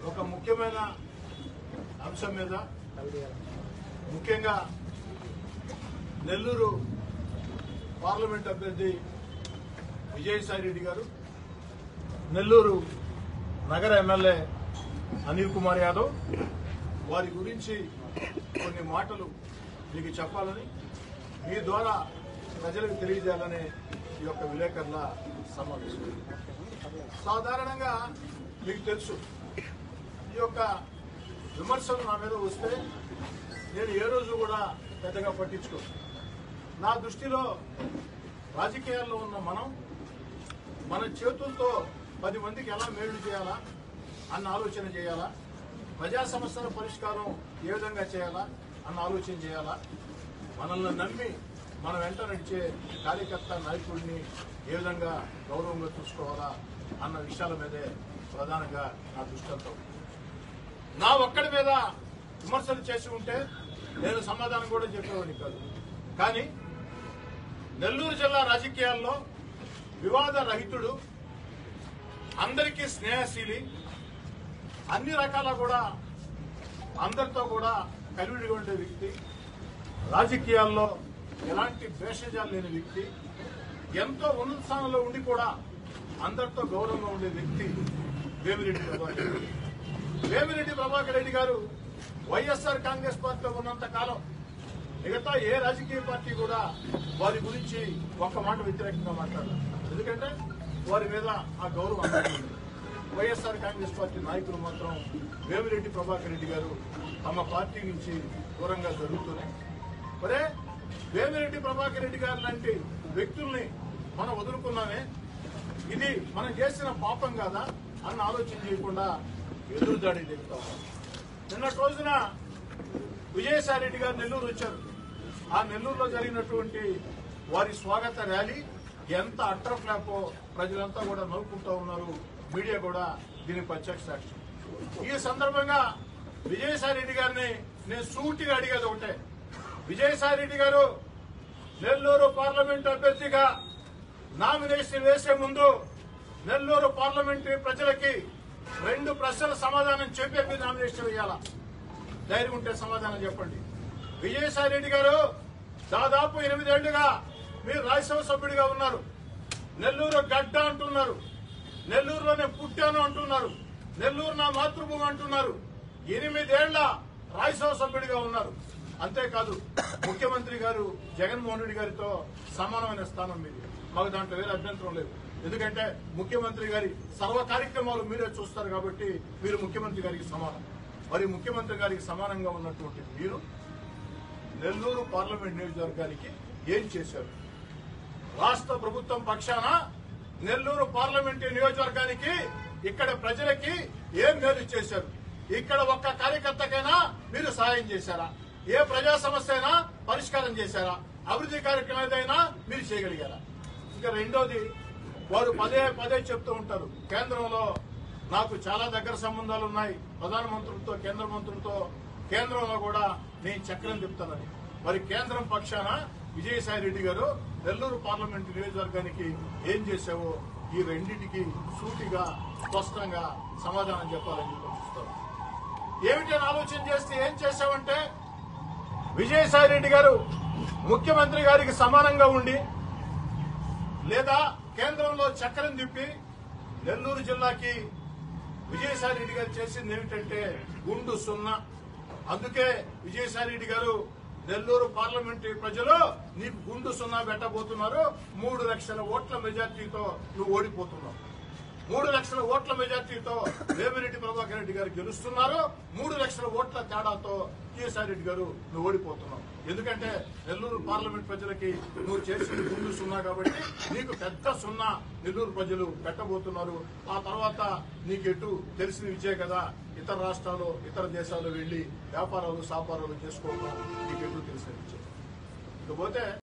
ఒక ముఖ్యమైన అంశం మీద ముఖ్యంగా నెల్లూరు పార్లమెంట్ అభ్యర్థి విజయసాయి రెడ్డి గారు నెల్లూరు నగర ఎమ్మెల్యే అనిల్ కుమార్ యాదవ్ వారి గురించి కొన్ని మాటలు మీకు చెప్పాలని మీ ద్వారా ప్రజలకు తెలియజేయాలనే ఈ యొక్క విలేకరుల సమావేశం సాధారణంగా మీకు తెలుసు ఈ యొక్క విమర్శలు నా మీద వస్తే నేను ఏ రోజు కూడా పెద్దగా పట్టించుకో నా దృష్టిలో రాజకీయాల్లో ఉన్న మనం మన చేతులతో పది మందికి ఎలా మేలు చేయాలా అన్న ఆలోచన చేయాలా ప్రజా సమస్యల పరిష్కారం ఏ విధంగా చేయాలా అన్న ఆలోచన చేయాలా మనల్ని నమ్మి మన వెంట నడిచే కార్యకర్త నాయకుడిని ఏ విధంగా గౌరవంగా చూసుకోవాలా అన్న విషయాల మీదే ప్రధానంగా నా దృష్టి అంతా ఉంది. నా ఒక్కడి మీద విమర్శలు చేసి ఉంటే నేను సమాధానం కూడా చెప్పేవాడిని కాదు కానీ నెల్లూరు జిల్లా రాజకీయాల్లో వివాద రహితుడు అందరికీ స్నేహశీలి అన్ని రకాల కూడా అందరితో కూడా కలివిడిగా ఉండే వ్యక్తి రాజకీయాల్లో ఎలాంటి భేషజాలు లేని వ్యక్తి ఎంతో ఉన్నత స్థానంలో ఉండి కూడా అందరితో గౌరవంగా ఉండే వ్యక్తి వేమిరెడ్డి ప్రభాకర్ రెడ్డి వేమిరెడ్డి ప్రభాకర్ రెడ్డి గారు వైఎస్ఆర్ కాంగ్రెస్ పార్టీలో ఉన్నంత కాలం మిగతా ఏ రాజకీయ పార్టీ కూడా వారి గురించి ఒక్క మాట వ్యతిరేకంగా మాట్లాడారు ఎందుకంటే వారి మీద ఆ గౌరవం అందరికీ ఉంది. వైఎస్ఆర్ కాంగ్రెస్ పార్టీ నాయకులు మాత్రం వేమిరెడ్డి ప్రభాకర్ రెడ్డి గారు తమ పార్టీ నుంచి దూరంగా జరుగుతున్నాయి మరే వేమిరెడ్డి ప్రభాకర్ రెడ్డి గారు లాంటి వ్యక్తుల్ని మనం వదులుకున్నామే ఇది మనం చేసిన పాపం కాదా అన్న ఆలోచన చేయకుండా ఎదురుదాడి దిగుతా ఉన్నాం. నిన్నటి రోజున విజయసాయి రెడ్డి గారు నెల్లూరు వచ్చారు ఆ నెల్లూరులో జరిగినటువంటి వారి స్వాగత ర్యాలీ ఎంత అట్టర్ ఫ్లాపో ప్రజలంతా కూడా నవ్వుకుంటూ ఉన్నారు మీడియా కూడా దీనికి ప్రత్యక్ష సాక్షి ఈ సందర్భంగా విజయసాయి రెడ్డి గారిని నేను సూటిగా అడిగేది ఒకటే విజయసాయి రెడ్డి గారు నెల్లూరు పార్లమెంట్ అభ్యర్థిగా నామినేషన్ వేసే ముందు నెల్లూరు పార్లమెంటరీ ప్రజలకి రెండు ప్రశ్నల సమాధానం చెప్పే మీరు నామినేషన్ వేయాలా ధైర్యం ఉంటే సమాధానం చెప్పండి విజయసాయి రెడ్డి గారు దాదాపు ఎనిమిదేళ్లుగా మీరు రాజ్యసభ సభ్యుడిగా ఉన్నారు నెల్లూరు గడ్డ అంటున్నారు నెల్లూరులోనే పుట్టాను అంటున్నారు నెల్లూరు నా మాతృభూమి అంటున్నారు ఎనిమిదేళ్ల రాజ్యసభ సభ్యుడిగా ఉన్నారు అంతేకాదు ముఖ్యమంత్రి గారు జగన్మోహన్ రెడ్డి గారితో సమానమైన స్థానం మీది మాకు దాంట్లో వేరే అభ్యంతరం లేదు ఎందుకంటే ముఖ్యమంత్రి గారి సర్వ కార్యక్రమాలు మీరే చూస్తారు కాబట్టి మీరు ముఖ్యమంత్రి గారికి సమానం మరి ముఖ్యమంత్రి గారికి సమానంగా ఉన్నటువంటి మీరు నెల్లూరు పార్లమెంట్ నియోజకవర్గానికి ఏం చేశారు రాష్ట్ర ప్రభుత్వం పక్షాన నెల్లూరు పార్లమెంటు నియోజకవర్గానికి ఇక్కడ ప్రజలకి ఏం మేలు చేశారు ఇక్కడ ఒక్క కార్యకర్తకైనా మీరు సహాయం చేశారా ఏ ప్రజా సమస్య అయినా పరిష్కారం చేశారా అభివృద్ధి కార్యక్రమం ఏదైనా మీరు చేయగలిగారా ఇంకా రెండోది వారు పదే పదే చెప్తూ ఉంటారు కేంద్రంలో నాకు చాలా దగ్గర సంబంధాలు ఉన్నాయి ప్రధానమంత్రులతో కేంద్ర మంత్రులతో కేంద్రంలో కూడా నేను చక్రం చెప్తానని మరి కేంద్రం పక్షాన విజయసాయి రెడ్డి గారు నెల్లూరు పార్లమెంటు నియోజకవర్గానికి ఏం చేశావో ఈ రెండింటికి సూటిగా స్పష్టంగా సమాధానం చెప్పాలని చెప్పి చూస్తారు ఏమిటని ఆలోచన చేస్తే ఏం చేశావంటే విజయసాయి రెడ్డి గారు ముఖ్యమంత్రి గారికి సమానంగా ఉండి లేదా కేంద్రంలో చక్రం తిప్పి నెల్లూరు జిల్లాకి విజయసాయి రెడ్డి గారు చేసింది ఏమిటంటే గుండు సున్నా అందుకే విజయసాయి రెడ్డి గారు నెల్లూరు పార్లమెంటు ప్రజలు నీకు గుండు సున్నా పెట్టబోతున్నారు మూడు లక్షల ఓట్ల మెజార్టీతో నువ్వు ఓడిపోతున్నావు మూడు లక్షల ఓట్ల మెజార్టీతో వేమిరెడ్డి ప్రభాకర్ రెడ్డి గారు గెలుస్తున్నారు మూడు లక్షల ఓట్ల తేడాతో కేసీఆర్ రెడ్డి గారు నువ్వు ఓడిపోతున్నావు ఎందుకంటే నెల్లూరు పార్లమెంట్ ప్రజలకి నువ్వు చేసింది ముందు సున్నా కాబట్టి నీకు పెద్ద సున్నా నెల్లూరు ప్రజలు పెట్టబోతున్నారు ఆ తర్వాత నీకు ఎటు తెలిసిన విజయ కదా ఇతర రాష్ట్రాలు ఇతర దేశాలు వెళ్లి వ్యాపారాలు సాపారాలు చేసుకోవడం నీకు ఎటు తెలిసిన విజయ ఇకపోతే